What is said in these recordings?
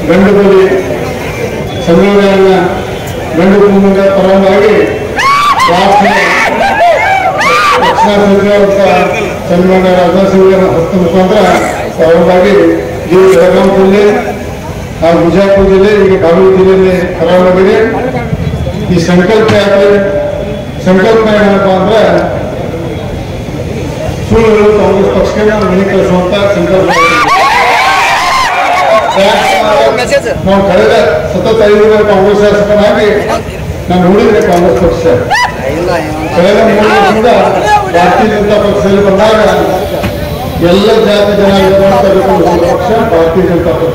ಗಂಡು ಬಲಿ ಸಂವಿಧಾನ ಗಂಡು ಕುಟುಂಬದ ಪರವಾಗಿ ರಾಷ್ಟ್ರೀಯ ರಕ್ಷಣಾ ಸಚಿವರಂತ ಸನ್ಮಾನ್ಯ ರಾಜನಾಥ್ ಸಿಂಗ್ ಹಸ್ತ ಮುಖಾಂತರ ಪರವಾಗಿ ಈ ಬೆಳಗಾವಿ ಜಿಲ್ಲೆ ಹಾಗೂ ಬಿಜಾಪುರ ಜಿಲ್ಲೆ ಈಗ ಬಾಗಲಕೋಟೆ ಜಿಲ್ಲೆಯಲ್ಲಿ ಪ್ರಾರಂಭವಾಗಿದೆ ಈ ಸಂಕಲ್ಪ ಯಾತ್ರೆ ಸಂಕಲ್ಪ ಏನಪ್ಪ ಅಂದ್ರೆ ಸುಳ್ಳು ಹೇಳು ಕಾಂಗ್ರೆಸ್ ಪಕ್ಷಕ್ಕೆ ನಾವು ಮನೆ ಕಳಿಸುವಂತ ಸಂಕಲ್ಪ ನಾವು ಕಳೆದ ಸತತ ಐದು ವರ್ಷ ಕಾಂಗ್ರೆಸ್ ಶಾಸಕನಾಗಿ ನಾನು ನೋಡಿದ್ರೆ ಕಾಂಗ್ರೆಸ್ ಪಕ್ಷ ಕಳೆದ ಮೂರು ವರ್ಷದಿಂದ ಭಾರತೀಯ ಜನತಾ ಪಕ್ಷದಲ್ಲಿ ಬಂದಾಗ ಎಲ್ಲ ಜಾತಿ ಜನಾಂಗಗಳನ್ನು ತೆಗೆದುಕೊಂಡು ಹೋದ ಪಕ್ಷ ಭಾರತೀಯ ಜನತಾ ಪಕ್ಷ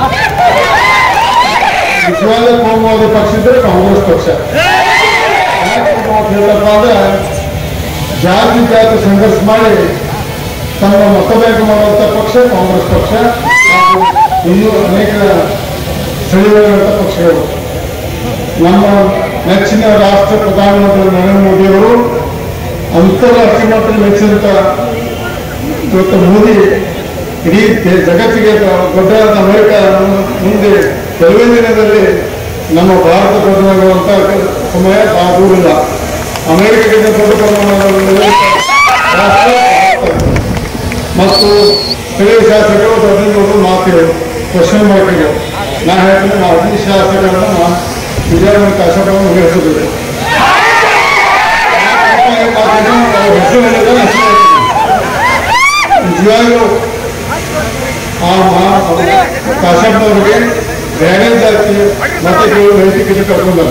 ನಿಜವಾದ ಕೋಮುವಾದ ಪಕ್ಷ ಇದ್ರೆ ಕಾಂಗ್ರೆಸ್ ಪಕ್ಷ ಯಾಕೆ ಮಾತು ಹೇಳಪ್ಪ ಅಂದ್ರೆ ಜಾತಿ ಜಾತಿ ಸಂಘರ್ಷ ಮಾಡಿ ತಮ್ಮ ಮತ ಬ್ಯಾಂಕ್ ಮಾಡುವಂತ ಪಕ್ಷ ಕಾಂಗ್ರೆಸ್ ಪಕ್ಷ ಹಾಗೂ ಇನ್ನೂ ಅನೇಕ ಸ್ಥಳೀಯವಾದಂಥ ಪಕ್ಷಗಳು ನಮ್ಮ ನೆಚ್ಚಿನ ರಾಷ್ಟ್ರ ಪ್ರಧಾನಮಂತ್ರಿ ನರೇಂದ್ರ ಮೋದಿಯವರು ಅಂತಾರಾಷ್ಟ್ರೀಯ ಮಟ್ಟದಲ್ಲಿ ಮೆಚ್ಚಿದಂತ ಇವತ್ತು ಮೋದಿ ಇಡೀ ದೇ- ಜಗತ್ತಿಗೆ ದೊಡ್ಡದಾದ ಅಮೆರಿಕ ಮುಂದೆ ಕೆಲವೇ ದಿನದಲ್ಲಿ ನಮ್ಮ ಭಾರತ ಪ್ರಧಾನವಾಗುವಂತ ಸಮಯ ಬಹಳ ದೂರ ಇಲ್ಲ ಅಮೆರಿಕಕ್ಕಿಂತ ದೊಡ್ಡ ಪ್ರಮಾಣದಲ್ಲಿ ರಾಷ್ಟ್ರ ಭಾರತ. ಮತ್ತು ಸ್ಥಳೀಯ ಶಾಸಕರು ದೊಡ್ಡ ಮಾತು ಕ್ವಶನ್ ಮಾರ್ಕಿಗೆ ನಾ ಹೇಳ್ತೀನಿ ನಾವು ಅತಿ ಶಾಸಕರನ್ನ ವಿಜಯನಗರ ಶಾಸಕರನ್ನು ಉಳಿಸಬೇಕು ನಿಜವಾಗ್ಲೂ ಆ ಕಾಶಪ್ಪನವರಿಗೆ ಬೇರೆ ಜಾತಿ ಮತಗಳು ನೈತಿಕತೆ ಕರ್ಕೊಂಡಲ್ಲ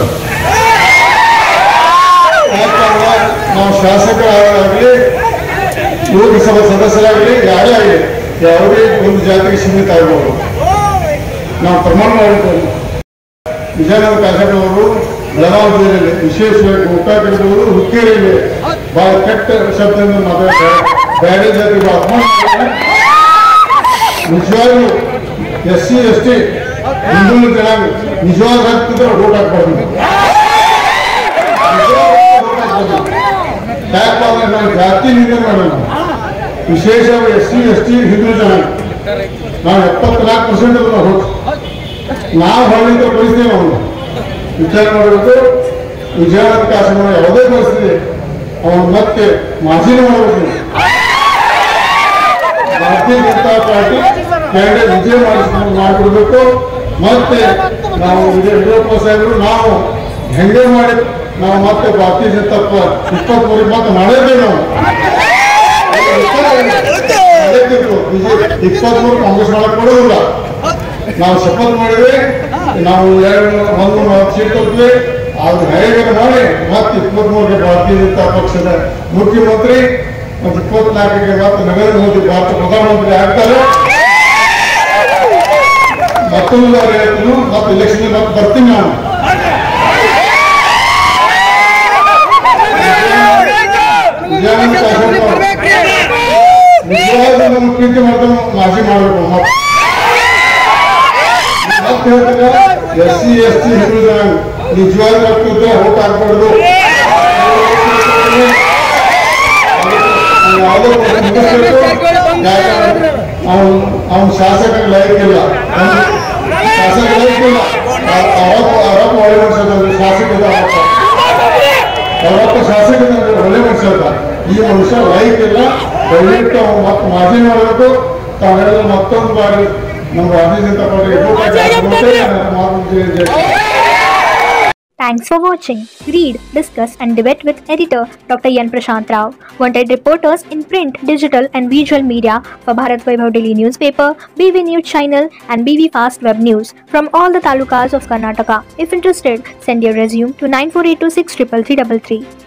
ಯಾಕಂದ್ರೆ ನಾವು ಶಾಸಕರಾಗಲಿ ಲೋಕಸಭಾ ಸದಸ್ಯರಾಗಲಿ ಯಾರೇ ಆಗಲಿ ಯಾವುದೇ ಒಂದು ಜಾತಿಗೆ ಸೀಮಿತ ಆಗಬಹುದು ನಾವು ಪ್ರಮಾಣ ಮಾಡಿದ್ದೇವೆ ವಿಜಯನಗರ ಕಾಶಪ್ಪನವರು ಬೆಳಗಾವಿ ಜಿಲ್ಲೆಯಲ್ಲಿ ವಿಶೇಷವಾಗಿ ಗೋಕಾಕ್ ಇರ್ಬೋದು ಹುಕ್ಕೇರಿಯಲ್ಲಿ ಬಹಳ ಕೆಟ್ಟ ಶಬ್ದದಿಂದ ಮಾತಾಡ್ತಾರೆ ಬೇರೆ ಜಾತಿಗೆ ಅಪಮಾನ ಮಾಡಿದ್ದಾರೆ. ನಿಜವಾಗ್ಲೂ S C S T Hindu ಜನಾಂಗ ನಿಜವಾದ ರಕ್ತದ ಓಟ್ ಹಾಕ್ಬಾರ್ದು ಯಾಕಂದ್ರೆ ನಾವು ಜಾತಿ ನಿಂದನೆ ಮಾಡೋಣ ವಿಶೇಷವಾಗಿ S C S T Hindu ಜನಾಂಗ ನಾವು ಎಪ್ಪತ್ನಾಲ್ಕು ಪರ್ಸೆಂಟ್ ಹೋಗಿ ನಾವು ಹೊರಳಿದ ಪರಿಸ್ಥಿತಿ ನಾವು ವಿಚಾರ ಮಾಡಬೇಕು ವಿಜಯನಗರ ಕಾಸನ ಯಾವುದೇ ಪರಿಸ್ಥಿತಿ ಅವನು ಮತ್ತೆ ಮಾಜಿನ ಮಾಡಬೇಕು ಭಾರತೀಯ ಜನತಾ ಪಾರ್ಟಿ ಕ್ಯಾಂಡಿಡೇಟ್ ವಿಜಯ ಮಾಡಿಸ್ಕೊಂಡು ಮಾಡಿಕೊಡ್ಬೇಕು ಮತ್ತೆ ನಾವು ವಿಜಯ ಯಡಿಯೂರಪ್ಪ ಸಾಹೇಬರು ನಾವು ಹೆಂಗೆ ಮಾಡಿ ನಾವು ಮತ್ತೆ ಭಾರತೀಯ ಜನತಾ ಇಪ್ಪತ್ಮೂರು ಮತ್ತೆ ಮಾಡೇಬೇಕು ನಾವು ಇಪ್ಪತ್ಮೂರು ಕಾಂಗ್ರೆಸ್ ಮಾಡಕ್ ಕೊಡೋದಿಲ್ಲ ನಾವು ಶಪಥ ಮಾಡಿದ್ರೆ ನಾವು ಎರಡು ಒಂದು ಸೀಟ್ ಕೊಟ್ವಿ ಅದು ಹೇಗೆ ಮಾಡಿ ಮತ್ತೆ ಇಪ್ಪತ್ಮೂರಕ್ಕೆ ಭಾರತೀಯ ಜನತಾ ಪಕ್ಷದ ಮುಖ್ಯಮಂತ್ರಿ ಮತ್ತು ಇಪ್ಪತ್ನಾಲ್ಕಕ್ಕೆ ಮತ್ತೆ ನರೇಂದ್ರ ಮೋದಿ ಭಾರತ ಪ್ರಧಾನಮಂತ್ರಿ ಆಗ್ತಾರೆ ಮತ್ತೊಂದು ಬಾರಿ ಹೇಳ್ತೀನಿ ಮತ್ತೆ ಇಲೆಕ್ಷನ್ ಮತ್ತೆ ಬರ್ತೀನಿ ನಾನು ವಿಜಯಾನಂದ ಕಾಶಪ್ಪ ನಿಜವಾದ ನಮ್ಮ ಪ್ರೀತಿ ಮಾಡ್ಕೊಂಡು ಮಾಜಿ ಮಾಡಬೇಕು ಮತ್ತೆ ಮತ್ತೆ ಹೇಳ್ತಾರೆ S C S T Hindu ಜನಾಂಗ ನಿಜವಾದ ರಕ್ತಿದ್ರೆ ಓಟ್ ಹಾಕ್ಬಾರ್ದು ಯಾವುದೋ ಅವನು ಅವನ ಶಾಸಕ ಲೈಕ್ ಇಲ್ಲ ಶಾಸಕ ಲೈಕ್ ಇಲ್ಲ ಆರೋಪ ಆರೋಪ ಒಳ್ಳೆ ಮನುಷ್ಯ ಶಾಸಕದ ಆರೋಪ ಅವರಪ್ಪ ಶಾಸಕ ಒಳ್ಳೆ ಮನುಷ್ಯ ಅಂತ ಈ ಮನುಷ್ಯ ಲೈಕ್ ಇಲ್ಲ ದಯವಿಟ್ಟು ಅವ್ನು ಮತ್ತೆ ಮಾಜಿ ಮಾಡಬೇಕು ತಾವೆಲ್ಲ ಮತ್ತೊಂದು ಬಾರಿ ನಮ್ಮ ಭಾರತೀಯ ಜನತಾ ಪಾರ್ಟಿ ಮಾತು Thanks for watching. Read, discuss, and debate with editor Dr. Yan Prashant Rao. Wanted reporters in print, digital, and visual media for Bharat Vaibhav Daily Newspaper, BV News Channel, and BV Fast Web News from all the talukas of Karnataka. If interested, send your resume to 9482633333.